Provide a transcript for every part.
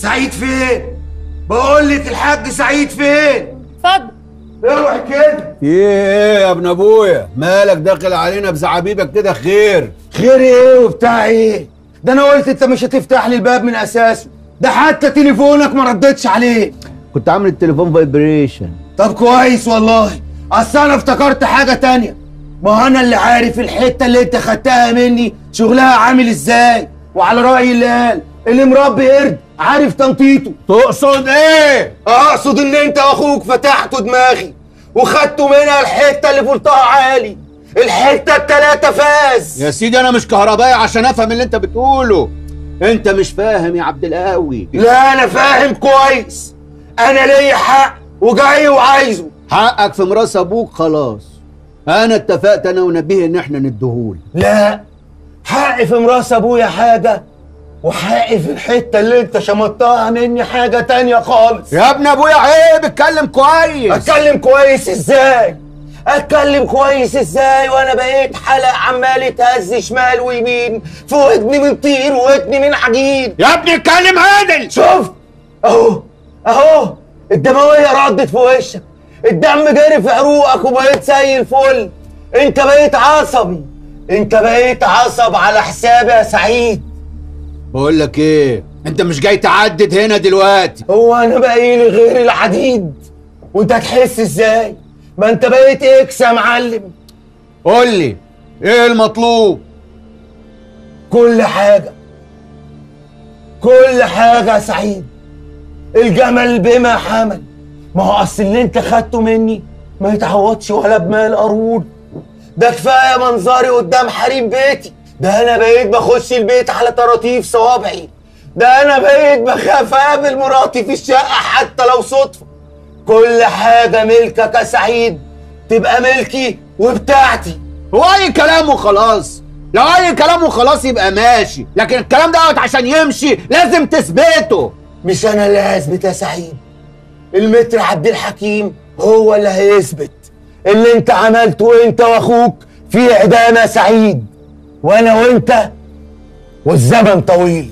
سعيد فين بقول لك الحاج سعيد فين اتفضل اروح كده في ايه يا ابن ابويا مالك داخل علينا بزعابيبك كده خير خير ايه وبتاع ايه ده انا قلت انت مش هتفتح لي الباب من اساسه ده حتى تليفونك ما ردتش عليه كنت عامل التليفون فايبريشن طب كويس والله اصل انا افتكرت حاجه تانية ما هو انا اللي عارف الحته اللي انت خدتها مني شغلها عامل ازاي وعلى راي اللي قال اللي مربي قرد عارف تنطيطه تقصد ايه اقصد ان انت واخوك فتحتوا دماغي وخدتوا منها الحته اللي فولتها عالي الحته التلاته فاز يا سيدي انا مش كهربائي عشان افهم اللي انت بتقوله انت مش فاهم يا عبد القوي لا انا فاهم كويس انا ليا حق وجاي وعايزه حقك في ميراث ابوك خلاص انا اتفقت انا ونبيه ان احنا نديهولك لا حقي في ميراث ابويا حاجه وحقي في الحته اللي انت شمطتها مني حاجه تانية خالص يا ابن ابويا عيب اتكلم كويس اتكلم كويس ازاي اتكلم كويس ازاي وانا بقيت حلق عمال يتهز شمال ويمين في ودني من طين وودني من عجين يا ابني اتكلم عادل شفت اهو اهو الدمويه ردت في وشك الدم جري في عروقك وبقيت زي الفل انت بقيت عصبي انت بقيت عصب على حسابي يا سعيد بقول لك ايه انت مش جاي تعدد هنا دلوقتي هو انا بقيلي غير العديد وانت تحس ازاي ما انت بقيت اكس يا معلم قول لي ايه المطلوب كل حاجه كل حاجه يا سعيد الجمل بما حمل ما هو اصل اللي انت خدته مني ما يتعوضش ولا بمال قارون ده كفايه منظري قدام حريم بيتي ده انا بقيت بخش البيت على طراطيف صوابعي ده انا بقيت بخاف اقابل مراتي في الشقه حتى لو صدفه كل حاجه ملكك يا سعيد تبقى ملكي وبتاعتي هو اي كلام وخلاص لو اي كلام وخلاص يبقى ماشي لكن الكلام دوت عشان يمشي لازم تثبته مش انا اللي هثبت يا سعيد المتر عبد الحكيم هو اللي هيثبت اللي انت عملته انت واخوك في اعدام يا سعيد وانا وانت والزمن طويل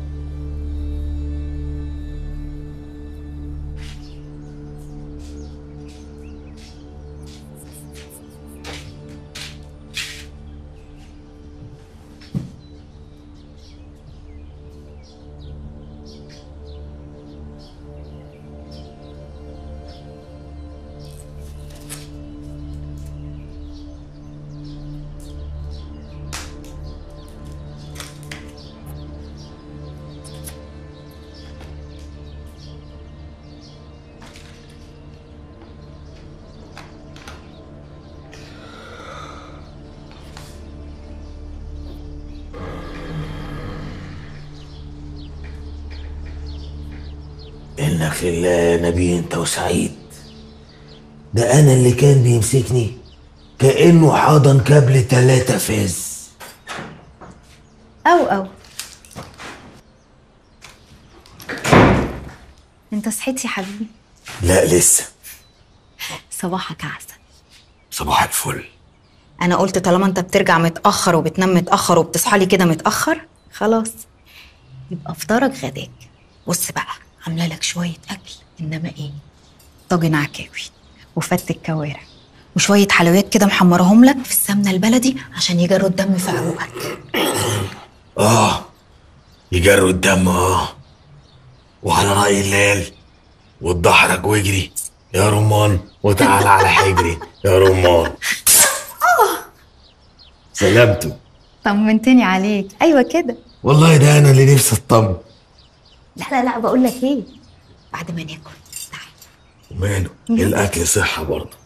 إنك لله يا نبي أنت وسعيد ده أنا اللي كان بيمسكني كأنه حاضن كابل تلاتة فاز أو أو أنت صحيت يا حبيبي لا لسه صباحك عسل صباح الفل أنا قلت طالما أنت بترجع متأخر وبتنام متأخر وبتصحى لي كده متأخر خلاص يبقى فطارك غداك بص بقى عاملة لك شوية أكل إنما إيه طاجن عكاوي وفتة كوارع وشوية حلويات كده محمرهم لك في السمنة البلدي عشان يجروا الدم في عروقك آه يجروا الدم آه وعلى رأي الليل وتدحرج واجري يا رمان وتعال على حجري يا رمان سلامته طمنتني عليك أيوة كده والله ده أنا اللي نفسي أطمن لا لا لا بقول لك إيه بعد ما ناكل تعال وماله الأكل صحة برضه